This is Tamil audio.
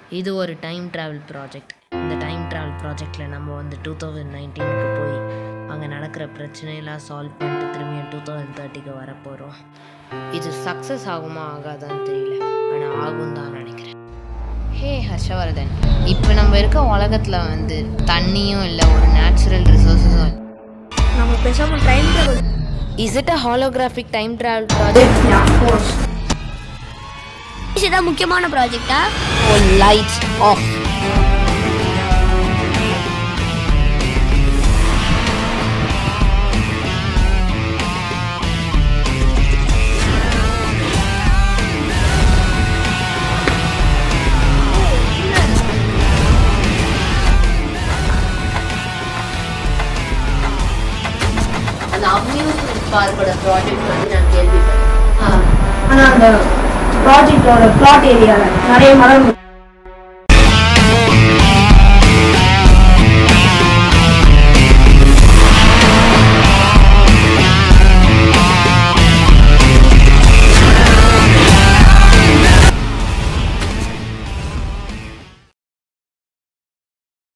இது ஒரு டைம் ட்ராவல் ப்ராஜெக்ட் இந்த டைம் ட்ராவல் ப்ராஜெக்டில் நம்ம வந்து டூ தௌசண்ட் நைன்டீனுக்கு போய் அங்கே நடக்கிற பிரச்சனையெல்லாம் சால்வ் பண்ணிட்டு திரும்பியும் டூ தௌசண்ட் தேர்ட்டிக்கு வரப்போகிறோம் இது சக்ஸஸ் ஆகுமா ஆகாதான்னு தெரியல ஆனால் ஆகும் தான் நினைக்கிறேன் ஹே ஹர்ஷவர்தன் இப்போ நம்ம இருக்க உலகத்தில் வந்து தண்ணியும் இல்லை ஒரு நேச்சுரல் ரிசோர்ஸஸும் நம்ம பேசாம time travel is it a holographic time travel project இதுதான் முக்கியமான ப்ராஜெக்டா லைட்ஸ் ஆஃப் அந்த அம்யூஸ்மெண்ட் பார்க்கோட ப்ராஜெக்ட் வந்து நான் கேள்விப்பட்டேன் ஆனால் அந்த ப்ராஜெக்டோட பிளாட் ஏரியாவில் நிறைய மரம்